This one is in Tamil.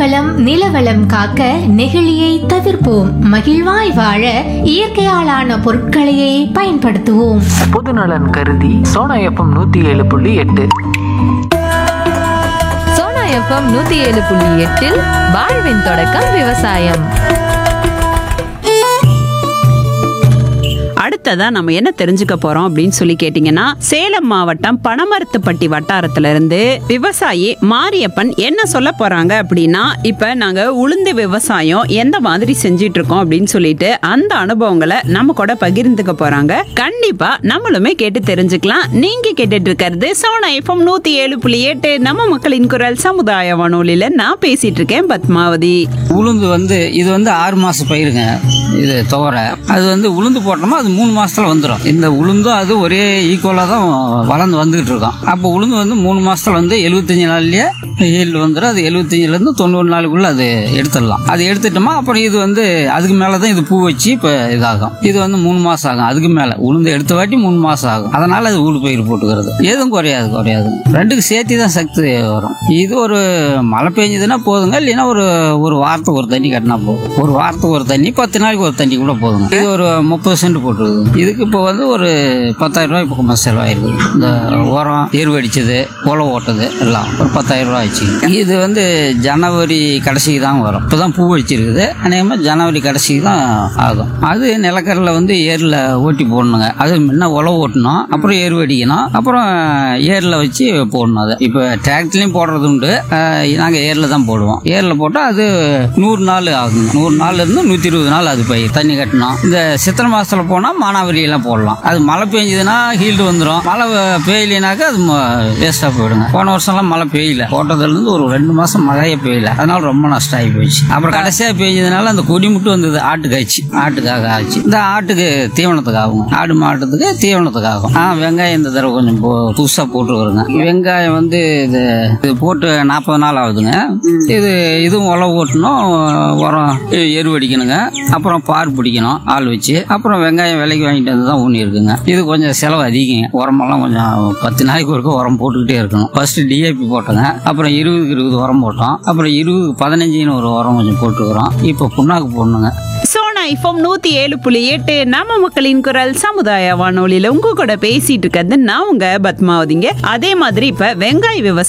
வளம் நிலவளம் காக்க நெகிழியை தவிர்ப்போம் மகிழ்வாய் வாழ இயற்கையாலான பொருட்களையே பயன்படுத்துவோம் பொதுநலன் கருதி சோனா எஃப்எம் நூத்தி ஏழு புள்ளி எட்டு சோனா எஃப்எம் நூத்தி ஏழு புள்ளி எட்டில் வாழ்வின் தொடக்கம் விவசாயம் அடுத்ததா நம்ம என்ன தெரிஞ்சுக்க போறோம் அப்படின்னு சொல்லி கேட்டீங்கன்னா சேலம் மாவட்டம் பனமரத்துப்பட்டி வட்டாரத்துல இருந்து விவசாயி மாரியப்பன் என்ன சொல்ல போறாங்க அப்படின்னா இப்ப நாங்க உளுந்து விவசாயம் எந்த மாதிரி செஞ்சிட்டு இருக்கோம் அப்படின்னு சொல்லிட்டு அந்த அனுபவங்களை நம்ம கூட பகிர்ந்துக்க போறாங்க கண்டிப்பா நம்மளுமே கேட்டு தெரிஞ்சுக்கலாம் நீங்க கேட்டுட்டு இருக்கிறது சோனா எஃப்எம் நூத்தி ஏழு புள்ளி எட்டு நம்ம மக்களின் குரல் சமுதாய வானொலியில நான் பேசிட்டு இருக்கேன் பத்மாவதி உளுந்து வந்து இது வந்து ஆறு மாச பயிருங்க இது துவரை அது வந்து உளுந்து போட்டோமா அது மூணு மாசத்துல வந்துடும் இந்த உளுந்தும் அது ஒரே ஈக்குவலா தான் வளர்ந்து வந்துகிட்டு இருக்கோம் அப்போ உளுந்து வந்து மூணு மாசத்துல வந்து எழுபத்தஞ்சு நாள்லயே ஈல்டு வந்துடும் அது எழுபத்தஞ்சுல இருந்து தொண்ணூறு நாளுக்குள்ள அது எடுத்துடலாம் அது எடுத்துட்டோமா அப்புறம் இது வந்து அதுக்கு மேல தான் இது பூ வச்சு இப்போ இதாகும் இது வந்து மூணு மாசம் ஆகும் அதுக்கு மேல உளுந்து எடுத்த வாட்டி மூணு மாசம் ஆகும் அதனால அது ஊடு பயிர் போட்டுக்கிறது எதுவும் குறையாது குறையாது ரெண்டுக்கு சேர்த்து தான் சக்தி வரும் இது ஒரு மழை பெஞ்சதுன்னா போதுங்க இல்லைன்னா ஒரு ஒரு வாரத்துக்கு ஒரு தண்ணி கட்டினா போதும் ஒரு வாரத்துக்கு ஒரு தண்ணி பத்து நாளைக்கு ஒரு தண்ணி கூட போதுங்க இது ஒரு முப்பது சென்ட் போட்டுருக்குது இதுக்கு இப்போ வந்து ஒரு பத்தாயிரம் ரூபாய் பக்கம் செலவாயிருக்கு இந்த உரம் எருவடிச்சது உழவு ஓட்டது எல்லாம் ஒரு பத்தாயிரம் ரூபாய் ஆச்சு இது வந்து ஜனவரி கடைசிக்கு தான் வரும் இப்போதான் பூ வச்சிருக்குது அநேகமாக ஜனவரி கடைசிக்கு தான் ஆகும் அது நிலக்கரில் வந்து ஏரில் ஓட்டி போடணுங்க அது முன்ன உழவு ஓட்டணும் அப்புறம் ஏறு அடிக்கணும் அப்புறம் ஏரில் வச்சு போடணும் அதை இப்போ டிராக்டர்லையும் போடுறது உண்டு நாங்கள் ஏரில் தான் போடுவோம் ஏரில் போட்டால் அது நூறு நாள் ஆகுங்க நூறு நாள்ல இருந்து நூற்றி இருபது நாள் அது பயிர் தண்ணி கட்டணும் இந்த சித்திரை மாசத்துல போனால் மானாவரி எல்லாம் போடலாம் அது மழை பெஞ்சதுன்னா ஹீல்டு வந்துடும் மழை பெய்யலினாக்கா அது வேஸ்ட்டாக போயிடுங்க போன வருஷம்லாம் மழை பெய்யல போட்டதுலேருந்து ஒரு ரெண்டு மாதம் மழையே பெய்யல அதனால ரொம்ப நஷ்டம் ஆகி போயிடுச்சு அப்புறம் கடைசியாக பெஞ்சதுனால அந்த கொடி மட்டும் வந்தது ஆட்டுக்கு ஆச்சு ஆட்டுக்காக ஆச்சு இந்த ஆட்டுக்கு தீவனத்துக்கு ஆகும் ஆடு மாட்டத்துக்கு தீவனத்துக்கு ஆகும் ஆ வெங்காயம் இந்த தடவை கொஞ்சம் பு- புதுசா போட்டுருக்குறேங்க வெங்காயம் வந்து இது இது போட்டு நாற்பது நாள் ஆகுதுங்க இது இதுவும் உழவு ஓட்டணும் உரம் எரு அடிக்கணுங்க அப்புறம் பார் பிடிக்கணும் ஆள் வச்சு அப்புறம் வெங்காயம் விலைக்கு வாங்கிட்டு வந்து தான் ஊனி இருக்குங்க இது கொஞ்சம் செலவு அதிகங்க உரமெல்லாம் கொஞ்சம் பத்து நாளைக்கு ஒருக்க உரம் போட்டுக்கிட்டே இருக்கணும் ஃபர்ஸ்ட் டிஏபி போட்டோங்க அப்புறம் இருபதுக்கு இருபது உரம் போட்டோம் அப்புறம் இருபது பதினஞ்சுன்னு ஒரு உரம் கொஞ்சம் போட்டுக்கிறோம் இப்போ புண்ணாக்கு போடணுங்க சோனா ஐஃபோம் நூத்தி ஏழு புள்ளி எட்டு நம்ம மக்களின் குரல் சமுதாய வானொலியில உங்க கூட பேசிட்டு இருக்கிறது நான் உங்க பத்மாவதிங்க அதே மாதிரி இப்ப வெங்காய விவசாயம்